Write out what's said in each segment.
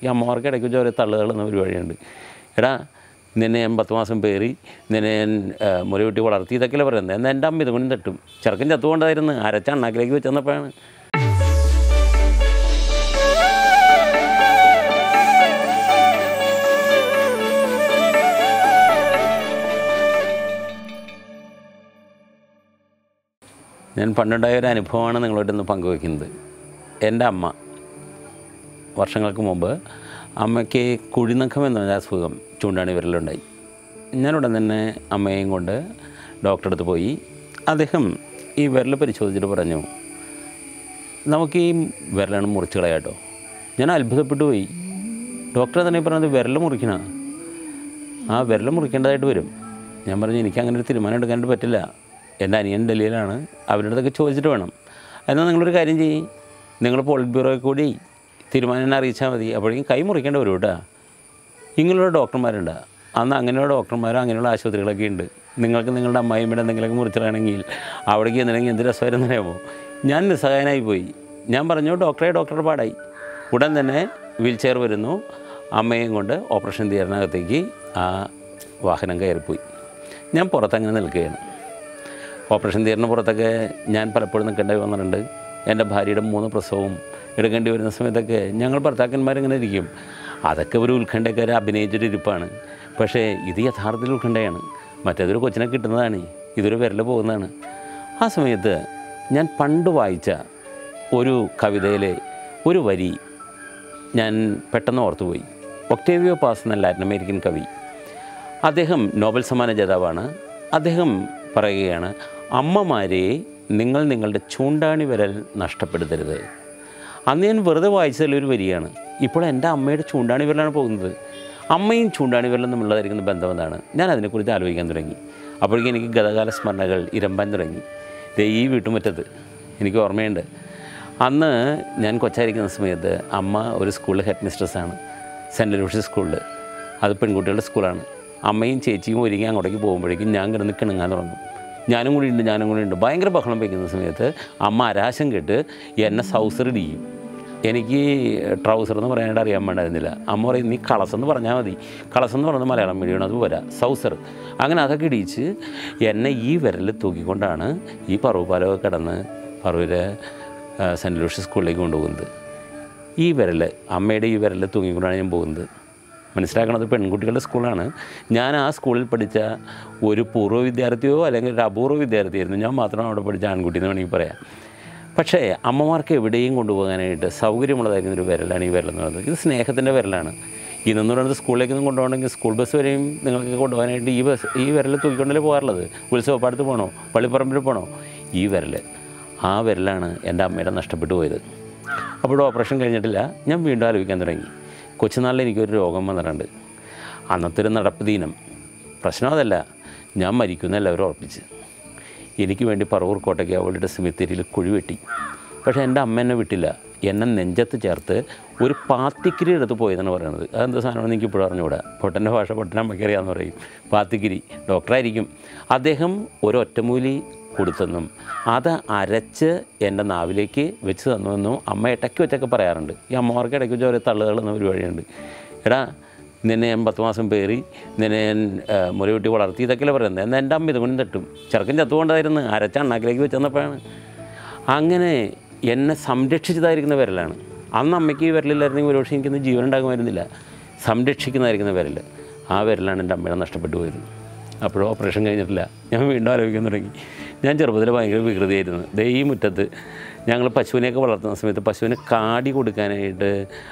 ഈ അമ്മമാർക്ക് ഇടയ്ക്ക് വെച്ച് ഓരോ തള്ളുകൾ എന്ന പരിപാടിയുണ്ട് എടാ നിന്നെ ഞാൻ പത്ത് മാസം പേറി നിന്നെ ഞാൻ ആ, മുലയൂട്ടി വളർത്തി ഇതൊക്കെയല്ലേ പറയുന്നത് എന്നാൽ എൻ്റെ അമ്മ ഇതുകൊണ്ടും തട്ടും ചെറുക്കൻ ചത്തുകൊണ്ടായിരുന്നു അരച്ച അണ്ണാക്കിലേക്ക് വെച്ച് തന്നപ്പോഴാണ് ഞാൻ പണ്ടുണ്ടായ ഒരു അനുഭവമാണ് നിങ്ങളോട് ഇന്ന് പങ്കുവയ്ക്കുന്നത് എൻ്റെ അമ്മ വർഷങ്ങൾക്ക് മുമ്പ് അമ്മയ്ക്ക് കുഴിനഖം എന്ന ഒരു അസുഖം ചൂണ്ടാണി വിരലുണ്ടായി ഞാനുടൻ തന്നെ അമ്മയെയും കൊണ്ട് ഡോക്ടറെ അടുത്ത് പോയി അദ്ദേഹം ഈ വിരൽ പരിശോധിച്ചിട്ട് പറഞ്ഞു നമുക്ക് ഈ വിരലാണ് മുറിച്ച് കളയാട്ടോ ഞാൻ അത്ഭുതപ്പെട്ടു പോയി ഡോക്ടർ തന്നെ പറഞ്ഞത് വിരൽ മുറിക്കണ ആ വിരൽ മുറിക്കേണ്ടതായിട്ട് വരും ഞാൻ പറഞ്ഞു എനിക്ക് അങ്ങനെ ഒരു തീരുമാനം എടുക്കാനായിട്ട് പറ്റില്ല എൻ്റെ അനിയൻ ഡൽഹിയിലാണ് അവരുടെ അടുത്തൊക്കെ ചോദിച്ചിട്ട് വേണം എന്നാൽ നിങ്ങളൊരു കാര്യം ചെയ്യും നിങ്ങൾ പോളിറ്റ് ബ്യൂറോയിൽ കൂടി തീരുമാനം എന്നെ അറിയിച്ചാൽ മതി അപ്പോഴേക്കും കൈ മുറിക്കേണ്ടി വരും കേട്ടോ ഇങ്ങനെയുള്ള ഡോക്ടർമാരുണ്ട് അന്ന് അങ്ങനെയുള്ള ഡോക്ടർമാരും അങ്ങനെയുള്ള ആശുപത്രികളൊക്കെ ഉണ്ട് നിങ്ങൾക്ക് നിങ്ങളുടെ അമ്മായിമ്മയുടെ എന്തെങ്കിലുമൊക്കെ മുറിച്ചിടാണെങ്കിൽ അവിടേക്ക് ചെന്നില്ലെങ്കിൽ എന്ത് രസമായിരുന്നു അറിയാമോ ഞാൻ നിസ്സഹായനായി പോയി ഞാൻ പറഞ്ഞു ഡോക്ടറെ ഡോക്ടറുടെ പാടായി ഉടൻ തന്നെ വീൽ ചെയർ വരുന്നു അമ്മയും കൊണ്ട് ഓപ്പറേഷൻ തിയേറ്ററിനകത്തേക്ക് ആ വാഹനം കയറിപ്പോയി ഞാൻ പുറത്തങ്ങനെ നിൽക്കുകയാണ് ഓപ്പറേഷൻ തിയേറ്ററിന് പുറത്തൊക്കെ ഞാൻ പലപ്പോഴും നിൽക്കേണ്ടി വന്നിട്ടുണ്ട് എൻ്റെ ഭാര്യയുടെ മൂന്ന് പ്രസവവും എടുക്കേണ്ടി വരുന്ന സമയത്തൊക്കെ ഞങ്ങൾ ഭർത്താക്കന്മാരിങ്ങനെ ഇരിക്കും അതൊക്കെ ഒരു ഉത്കണ്ഠക്കാർ അഭിനയിച്ചൊരു ഇരിപ്പാണ് പക്ഷേ ഇത് യഥാർത്ഥത്തിൽ ഉത്കണ്ഠയാണ് മറ്റേതൊരു കൊച്ചിനെ കിട്ടുന്നതാണ് ഇതൊരു വിരൽ പോകുന്നതാണ് ആ സമയത്ത് ഞാൻ പണ്ട് വായിച്ച ഒരു കവിതയിലെ ഒരു വരി ഞാൻ പെട്ടെന്ന് ഓർത്തുപോയി ഒക്ടേവിയോ പാസ് എന്ന ലാറ്റിൻ അമേരിക്കൻ കവി അദ്ദേഹം നോബൽ സമ്മാന ജേതാവാണ് അദ്ദേഹം പറയുകയാണ് അമ്മമാരെ നിങ്ങൾ നിങ്ങളുടെ ചൂണ്ടാണി വിരൽ നഷ്ടപ്പെടുത്തരുത് അന്ന് ഞാൻ വെറുതെ വായിച്ചതിൽ ഒരു വരിയാണ് ഇപ്പോൾ എൻ്റെ അമ്മയുടെ ചൂണ്ടാണി വിരലാണ് പോകുന്നത് അമ്മയും ചൂണ്ടാണി വിരലും തമ്മിലുള്ളതായിരിക്കുന്ന ബന്ധം എന്താണ് ഞാൻ അതിനെക്കുറിച്ച് ആലോചിക്കാൻ തുടങ്ങി അപ്പോഴേക്കും എനിക്ക് ഗതകാല സ്മരണകൾ ഇരമ്പാൻ തുടങ്ങി ദേ ഈ വീട്ടുമുറ്റത്ത് എനിക്ക് ഓർമ്മയുണ്ട് അന്ന് ഞാൻ കൊച്ചായിരിക്കുന്ന സമയത്ത് അമ്മ ഒരു സ്കൂളിൽ ഹെഡ് മിസ്ട്രസ്സാണ് സെൻറ്റ് ലൂഷ്യസ് സ്കൂളിൽ അത് പെൺകുട്ടികളുടെ സ്കൂളാണ് അമ്മയും ചേച്ചിയും ഒരുങ്ങി അങ്ങോട്ടേക്ക് പോകുമ്പോഴേക്കും ഞാൻ കിടന്ന് കിണങ്ങാൻ തുടങ്ങും ഞാനും കൂടി ഉണ്ട് ഞാനും കൂടി ഉണ്ട് ഭയങ്കര ബഹളം വയ്ക്കുന്ന സമയത്ത് അമ്മ അരാശം കേട്ട് എന്നെ സൗസറിടിക്കും എനിക്ക് ട്രൗസർ എന്ന് പറയാനായിട്ട് അറിയാൻ വേണ്ടായിരുന്നില്ല അമ്മ പറയും നീ കളസ് എന്ന് പറഞ്ഞാൽ മതി കളസ് എന്ന് പറയുന്നത് മലയാളം മീഡിയമാണ് അത് പോരാ സൗസർ അങ്ങനെ അതൊക്കെ ഇടിച്ച് എന്നെ ഈ വിരൽ തൂക്കിക്കൊണ്ടാണ് ഈ പറവ് പാലമൊക്കെ കിടന്ന് പറവൂര് സെൻറ്റ് ലൂഷ്യസ് സ്കൂളിലേക്ക് കൊണ്ടുപോകുന്നത് ഈ വിരൽ അമ്മയുടെ ഈ വിരൽ തൂങ്ങിക്കൊണ്ടാണ് ഞാൻ പോകുന്നത് മനസ്സിലാക്കണത് പെൺകുട്ടികളുടെ സ്കൂളാണ് ഞാൻ ആ സ്കൂളിൽ പഠിച്ച ഒരു പൂർവ്വ വിദ്യാർത്ഥിയോ അല്ലെങ്കിൽ ഒരു അപൂർവ വിദ്യാർത്ഥിയായിരുന്നു ഞാൻ മാത്രം അവിടെ പഠിച്ച ആൺകുട്ടി എന്ന് വേണമെങ്കിൽ പറയാം പക്ഷേ അമ്മമാർക്ക് എവിടെയും കൊണ്ടുപോകാനായിട്ട് സൗകര്യമുള്ളതായിരിക്കുന്ന ഒരു വിരലാണ് ഈ വിരലെന്ന് പറയുന്നത് ഇത് സ്നേഹത്തിൻ്റെ വിരലാണ് ഇതെന്ന് പറയുന്നത് സ്കൂളിലേക്കൊന്നും കൊണ്ടുപോകണമെങ്കിൽ സ്കൂൾ ബസ് വരെയും നിങ്ങൾക്ക് കൊണ്ടുപോകാനായിട്ട് ഈ ബസ് ഈ വിരൽ തൂക്കിക്കൊണ്ടല്ലേ പോകാറുള്ളത് ഉത്സവപ്പാടത്ത് പോകണോ പള്ളിപ്പറമ്പിൽ പോകണോ ഈ വിരൽ ആ വിരലാണ് എൻ്റെ അമ്മയുടെ നഷ്ടപ്പെട്ടു പോയത് അപ്പോൾ ഓപ്പറേഷൻ കഴിഞ്ഞിട്ടില്ല ഞാൻ വീണ്ടും ആലോചിക്കാൻ തുടങ്ങി കൊച്ചുനാളിൽ എനിക്കൊരു രോഗം വന്നിട്ടുണ്ട് അന്നത്തെ ഒരു നടപ്പ് ദീനം പ്രശ്നം അതല്ല ഞാൻ മരിക്കുന്ന എല്ലാവരും ഉറപ്പിച്ച് എനിക്ക് വേണ്ടി പറവൂർ കോട്ടയ്ക്ക് അവളുടെ സെമിത്തേരിയിൽ കുഴി വെട്ടി പക്ഷേ എൻ്റെ അമ്മ എന്നെ വിട്ടില്ല എന്നെ നെഞ്ചത്ത് ചേർത്ത് ഒരു പാത്തിക്കിരി എടുത്ത് പോയതെന്ന് പറയുന്നത് അതെന്ത് സാധനമാണെന്ന് എനിക്ക് ഇപ്പോഴും അറിഞ്ഞുകൂടാ പൊട്ടൻ്റെ ഭാഷ പൊട്ടൻ അമ്മയ്ക്ക് അറിയാമെന്ന് പറയും പാത്തിക്കിരി ഡോക്ടറായിരിക്കും അദ്ദേഹം ഒരു ഒറ്റമൂലി കൊടുത്തെന്നും അത് അരച്ച് എൻ്റെ നാവിലേക്ക് വെച്ച് തന്നുവെന്നും അമ്മ ഇടയ്ക്ക് വെച്ചൊക്കെ പറയാറുണ്ട് ഈ അമ്മമാർക്ക് ഇടയ്ക്ക് വെച്ച് ഓരോ തള്ളുകൾ എന്ന പരിപാടിയുണ്ട് എടാ നിന്നെ ഞാൻ പത്ത് മാസം പേറി നിന്നെ ഞാൻ ആ, മുലയൂട്ടി വളർത്തി ഇതൊക്കെയല്ലേ പറയുന്നത് എന്നാൽ എൻ്റെ അമ്മ ഇതുകൊണ്ടും തട്ടും ചെറുക്കൻ ചത്തുകൊണ്ടായിരുന്നു അരച്ച അണ്ണാക്കിലേക്ക് വെച്ച് തന്നപ്പോഴാണ് അങ്ങനെ എന്നെ സംരക്ഷിച്ചതായിരിക്കുന്ന വിരലാണ് അന്ന് അമ്മയ്ക്ക് ഈ വിരലില്ലായിരുന്നെങ്കിൽ ഒരുപക്ഷെ എനിക്കൊന്ന് ജീവൻ ഉണ്ടാകുമായിരുന്നില്ല സംരക്ഷിക്കുന്നതായിരിക്കുന്ന വിരൽ ആ വിരലാണ് എൻ്റെ അമ്മയുടെ നഷ്ടപ്പെട്ടു പോയത് അപ്പോഴും ഓപ്പറേഷൻ കഴിഞ്ഞിട്ടില്ല ഞാൻ വീണ്ടും ആലോചിക്കാൻ തുടങ്ങി ഞാൻ ചെറുപ്പത്തിൽ ഭയങ്കര വികൃതിയായിരുന്നു ദേ ഈ മുറ്റത്ത് ഞങ്ങൾ പശുവിനെയൊക്കെ വളർത്തുന്ന സമയത്ത് പശുവിന് കാടി കൊടുക്കാനായിട്ട്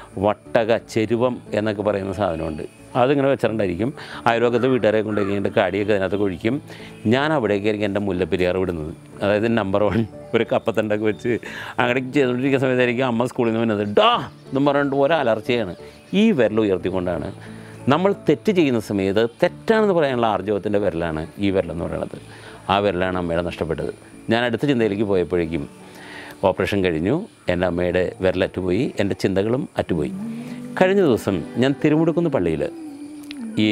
വട്ടക ചെരുവം എന്നൊക്കെ പറയുന്ന സാധനമുണ്ട് അതിങ്ങനെ വെച്ചിട്ടുണ്ടായിരിക്കും അയൽവക്കത്തെ വീട്ടുകാരെ കൊണ്ട് കഴിഞ്ഞിട്ട് കാടിയൊക്കെ അതിനകത്ത് ഒഴിക്കും ഞാൻ അവിടേക്കായിരിക്കും എൻ്റെ മുല്ലപ്പെരിയാർ വിടുന്നത് അതായത് നമ്പർ വൺ ഒരു കപ്പത്തണ്ടൊക്കെ വെച്ച് അങ്ങടേക്ക് ചെയ്തുകൊണ്ടിരിക്കുന്ന സമയത്തായിരിക്കും അമ്മ സ്കൂളിൽ നിന്ന് വരുന്നത് ഡാ എന്നും പറഞ്ഞിട്ട് ഓരോ അലർച്ചയാണ് ഈ വിരൽ ഉയർത്തിക്കൊണ്ടാണ് നമ്മൾ തെറ്റ് ചെയ്യുന്ന സമയത്ത് തെറ്റാണെന്ന് പറയാനുള്ള ആർജവത്തിൻ്റെ വിരലാണ് ഈ വിരലെന്ന് പറയുന്നത് ആ വിരലാണ് അമ്മയുടെ നഷ്ടപ്പെട്ടത് ഞാൻ അടുത്ത ചിന്തയിലേക്ക് പോയപ്പോഴേക്കും ഓപ്പറേഷൻ കഴിഞ്ഞു എൻ്റെ അമ്മയുടെ വിരലറ്റുപോയി എൻ്റെ ചിന്തകളും അറ്റുപോയി കഴിഞ്ഞ ദിവസം ഞാൻ തിരുമുടുക്കുന്ന് പള്ളിയിൽ ഈ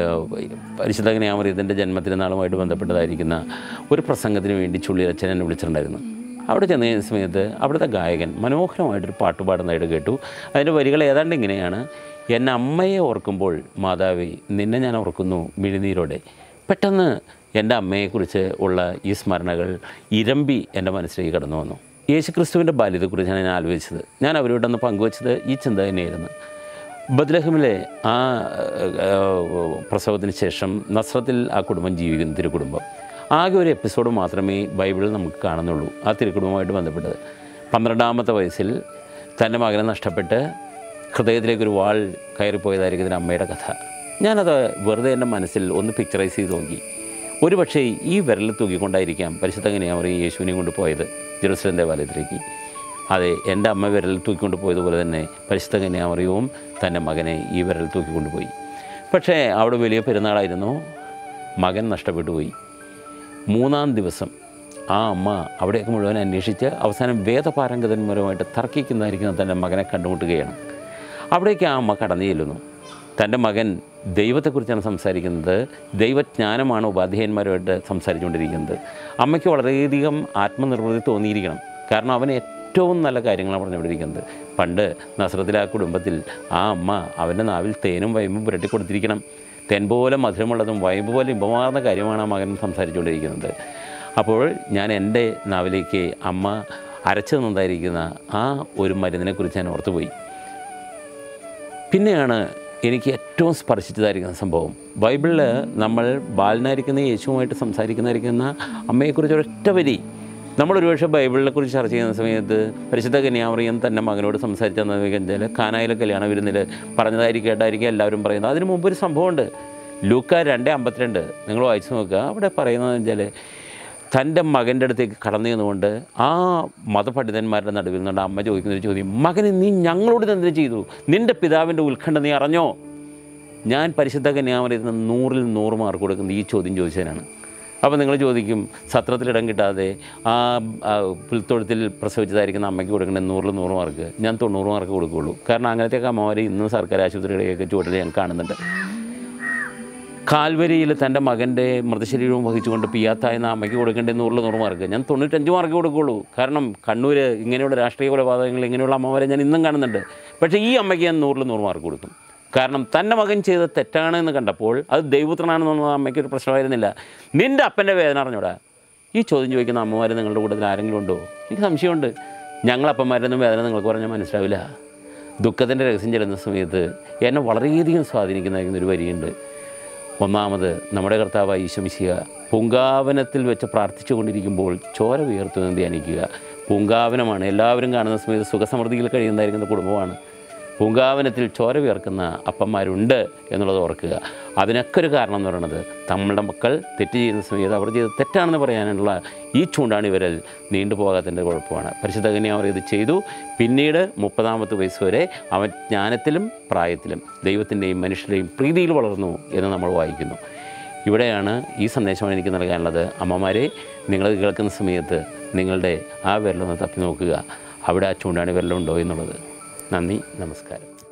പരിശുദ്ധ ജ്ഞാമറിയത്തിൻ്റെ ജന്മത്തിരുന്നാളുമായിട്ട് ബന്ധപ്പെട്ടതായിരിക്കുന്ന ഒരു പ്രസംഗത്തിന് വേണ്ടി ചുള്ളിയച്ഛൻ എന്നെ വിളിച്ചിട്ടുണ്ടായിരുന്നു അവിടെ ചെന്ന് കഴിഞ്ഞ സമയത്ത് അവിടുത്തെ ഗായകൻ മനോഹരമായിട്ടൊരു പാട്ട് പാടുന്നതായിട്ട് കേട്ടു അതിൻ്റെ വരികൾ ഏതാണ്ട് ഇങ്ങനെയാണ് എന്നെ അമ്മയെ ഓർക്കുമ്പോൾ മാതാവി നിന്നെ ഞാൻ ഓർക്കുന്നു മിഴിനീരോടെ പെട്ടെന്ന് എൻ്റെ അമ്മയെക്കുറിച്ച് ഉള്ള ഈ സ്മരണകൾ ഇരമ്പി എൻ്റെ മനസ്സിലേക്ക് കടന്നു വന്നു യേശുക്രിസ്തുവിൻ്റെ ബാല്യത്തെക്കുറിച്ചാണ് ഞാൻ ആലോചിച്ചത് ഞാൻ അവരോടൊന്ന് പങ്കുവച്ചത് ഈ ചിന്ത തന്നെയായിരുന്നു ബദ്ലഹമിലെ ആ ഏഹ്, പ്രസവത്തിന് ശേഷം നസ്രത്തിൽ ആ കുടുംബം ജീവിക്കുന്ന തിരുക്കുടുംബം ആകെ ഒരു എപ്പിസോഡ് മാത്രമേ ബൈബിളിൽ നമുക്ക് കാണുന്നുള്ളൂ ആ തിരുക്കുടുംബമായിട്ട് ബന്ധപ്പെട്ടത് പന്ത്രണ്ടാമത്തെ വയസ്സിൽ തൻ്റെ മകനെ നഷ്ടപ്പെട്ട് ഹൃദയത്തിലേക്കൊരു വാൾ കയറിപ്പോയതായിരിക്കും ഇതിൻ്റെ അമ്മയുടെ കഥ ഞാനത് വെറുതെ എൻ്റെ മനസ്സിൽ ഒന്ന് പിക്ചറൈസ് ചെയ്ത് നോക്കി ഒരു പക്ഷേ ഈ വിരൽ തൂക്കിക്കൊണ്ടായിരിക്കാം പരിശുദ്ധ കന്യാമറിയും യേശുവിനെയും കൊണ്ട് പോയത് ജെറുസലേം ദേവാലയത്തിലേക്ക് അതെ എൻ്റെ അമ്മ വിരൽ തൂക്കിക്കൊണ്ട് പോയതുപോലെ തന്നെ പരിശുദ്ധ കന്യാമറിയവും തൻ്റെ മകനെ ഈ വിരൽ തൂക്കിക്കൊണ്ടുപോയി പക്ഷേ അവിടെ വലിയ പെരുന്നാളായിരുന്നു മകൻ നഷ്ടപ്പെട്ടു പോയി മൂന്നാം ദിവസം ആ അമ്മ അവിടെയൊക്കെ മുഴുവൻ അന്വേഷിച്ച് അവസാനം വേദപാരംഗതന്മാരുമായിട്ട് തർക്കിക്കുന്നതായിരിക്കുന്ന തൻ്റെ മകനെ കണ്ടുമുട്ടുകയാണ് അവിടേക്ക് ആ അമ്മ കടന്നു ചെല്ലുന്നു തൻ്റെ മകൻ ദൈവത്തെക്കുറിച്ചാണ് സംസാരിക്കുന്നത് ദൈവജ്ഞാനമാണ് ഉപാധ്യായന്മാരുമായിട്ട് സംസാരിച്ചുകൊണ്ടിരിക്കുന്നത് അമ്മയ്ക്ക് വളരെയധികം ആത്മനിർവൃതി തോന്നിയിരിക്കണം കാരണം അവൻ ഏറ്റവും നല്ല കാര്യങ്ങളാണ് പറഞ്ഞുകൊണ്ടിരിക്കുന്നത് പണ്ട് നസ്രത്തിലെ ആ കുടുംബത്തിൽ ആ അമ്മ അവൻ്റെ നാവിൽ തേനും വയമ്പും പുരട്ടി കൊടുത്തിരിക്കണം തേൻ പോലെ മധുരമുള്ളതും വയമ്പ് പോലെ ഇമ്പമാർന്ന കാര്യമാണ് ആ മകൻ സംസാരിച്ചുകൊണ്ടിരിക്കുന്നത് അപ്പോൾ ഞാൻ എൻ്റെ നാവിലേക്ക് അമ്മ അരച്ചു തന്നതായിരിക്കുന്ന ആ ഒരു മരുന്നിനെക്കുറിച്ച് ഞാൻ ഓർത്തുപോയി പിന്നെയാണ് എനിക്ക് ഏറ്റവും സ്പർശിച്ചതായിരിക്കുന്ന സംഭവം ബൈബിളിൽ നമ്മൾ ബാലനായിരിക്കുന്ന യേശുവുമായിട്ട് സംസാരിക്കുന്നതായിരിക്കുന്ന അമ്മയെക്കുറിച്ച് ഒരൊറ്റ വരി നമ്മൾ ഒരുപക്ഷെ ബൈബിളിനെ കുറിച്ച് ചർച്ച ചെയ്യുന്ന സമയത്ത് പരിശുദ്ധ കന്യാമറിയം തൻ്റെ മകനോട് സംസാരിച്ചെന്ന് വെച്ചാൽ കാനായിലെ കല്യാണ വിരുന്നിൽ പറഞ്ഞതായിരിക്കും കേട്ടായിരിക്കും എല്ലാവരും പറയുന്നത് അതിന് മുമ്പ് ഒരു സംഭവമുണ്ട് ലൂക്ക രണ്ട് അമ്പത്തിരണ്ട് നിങ്ങൾ വായിച്ചു നോക്കുക അവിടെ പറയുന്നത് വെച്ചാൽ തൻ്റെ മകൻ്റെ അടുത്തേക്ക് കടന്നു ചെന്നുകൊണ്ട് ആ മതപണ്ഡിതന്മാരുടെ നടുവിൽ നിന്നുകൊണ്ട് അമ്മ ചോദിക്കുന്ന ഒരു ചോദ്യം മകനെ നീ ഞങ്ങളോട് ഇത് എന്തിനു ചെയ്തു നിൻ്റെ പിതാവിൻ്റെ ഉത്കണ്ഠ നീ അറിഞ്ഞോ ഞാൻ പരിശുദ്ധ കന്യാമറിയത്തിന് നൂറിൽ നൂറ് മാർക്ക് കൊടുക്കുന്നത് ഈ ചോദ്യം ചോദിച്ചതിനാണ് അപ്പോൾ നിങ്ങൾ ചോദിക്കും സത്രത്തിൽ ഇടം കിട്ടാതെ ആ ആ പുൽത്തൊഴുത്തിൽ പ്രസവിച്ചതായിരിക്കുന്ന അമ്മയ്ക്ക് കൊടുക്കേണ്ട നൂറിൽ നൂറ് മാർക്ക് ഞാൻ തൊണ്ണൂറ് മാർക്ക് കൊടുക്കുകയുള്ളൂ കാരണം അങ്ങനത്തെയൊക്കെ അമ്മമാർ ഇന്നും സർക്കാർ ആശുപത്രിയുടെയൊക്കെ ചുവട്ടിൽ ഞാൻ കാണുന്നുണ്ട് കാൽവരിയിൽ തൻ്റെ മകൻ്റെ മൃതശരീരവും വഹിച്ചുകൊണ്ട് പിയാത്തായെന്ന അമ്മയ്ക്ക് കൊടുക്കേണ്ട നൂറിൽ നൂറ് മാർക്ക് ഞാൻ തൊണ്ണൂറ്റഞ്ച് മാർക്ക് കൊടുക്കുകയുള്ളൂ കാരണം കണ്ണൂർ ഇങ്ങനെയുള്ള രാഷ്ട്രീയ കൊലപാതകങ്ങൾ ഇങ്ങനെയുള്ള അമ്മമാരെ ഞാൻ ഇന്നും കാണുന്നുണ്ട് പക്ഷേ ഈ അമ്മയ്ക്ക് ഞാൻ നൂറിൽ നൂറ് മാർക്ക് കൊടുക്കും കാരണം തൻ്റെ മകൻ ചെയ്ത തെറ്റാണ് എന്ന് കണ്ടപ്പോൾ അത് ദൈവപുത്രനാണെന്നുള്ള അമ്മയ്ക്ക് ഒരു പ്രശ്നമായിരുന്നില്ല നിൻ്റെ അപ്പൻ്റെ വേദന അറിഞ്ഞൂടാ ഈ ചോദ്യം ചോദിക്കുന്ന അമ്മമാർ നിങ്ങളുടെ കൂട്ടത്തിൽ ആരെങ്കിലും ഉണ്ടോ എനിക്ക് സംശയമുണ്ട് ഞങ്ങളപ്പന്മാരൊന്നും വേദന നിങ്ങൾക്ക് പറഞ്ഞാൽ മനസ്സിലാവില്ല ദുഃഖത്തിൻ്റെ രഹസ്യം ചെല്ലുന്ന സമയത്ത് എന്നെ വളരെയധികം സ്വാധീനിക്കുന്ന ഒരു വരിയുണ്ട് ഒന്നാമത് നമ്മുടെ കർത്താവായ ഈശോമിശിക പൂങ്കാവനത്തിൽ വെച്ച് പ്രാർത്ഥിച്ചു കൊണ്ടിരിക്കുമ്പോൾ ചോര വിയർത്തു നിന്ന് ധ്യാനിക്കുക പൂങ്കാവനമാണ് എല്ലാവരും കാണുന്ന സമയത്ത് സുഖസമൃദ്ധിയിൽ കഴിയുന്നതായിരിക്കുന്ന കുടുംബമാണ് പൂങ്കാവനത്തിൽ ചോര വിയർക്കുന്ന അപ്പന്മാരുണ്ട് എന്നുള്ളത് ഓർക്കുക അതിനൊക്കെ ഒരു കാരണം എന്ന് പറയുന്നത് നമ്മളുടെ മക്കൾ തെറ്റ് ചെയ്യുന്ന സമയത്ത് അവർ ചെയ്ത് തെറ്റാണെന്ന് പറയാനുള്ള ഈ ചൂണ്ടാണി വിരൽ നീണ്ടുപോകാത്തതിൻ്റെ കുഴപ്പമാണ് പരിശുദ്ധ കന്യാവർ ഇത് ചെയ്തു പിന്നീട് മുപ്പതാമത്തെ വയസ്സ് വരെ അവൻ ജ്ഞാനത്തിലും പ്രായത്തിലും ദൈവത്തിൻ്റെയും മനുഷ്യരുടെയും പ്രീതിയിൽ വളർന്നു എന്ന് നമ്മൾ വായിക്കുന്നു ഇവിടെയാണ് ഈ സന്ദേശമാണ് എനിക്ക് നൽകാനുള്ളത് അമ്മമാരെ നിങ്ങളത് കേൾക്കുന്ന സമയത്ത് നിങ്ങളുടെ ആ വിരലൊന്ന് തപ്പി നോക്കുക അവിടെ ആ ചൂണ്ടാണി വിരലുണ്ടോ എന്നുള്ളത് നന്ദി നമസ്കാരം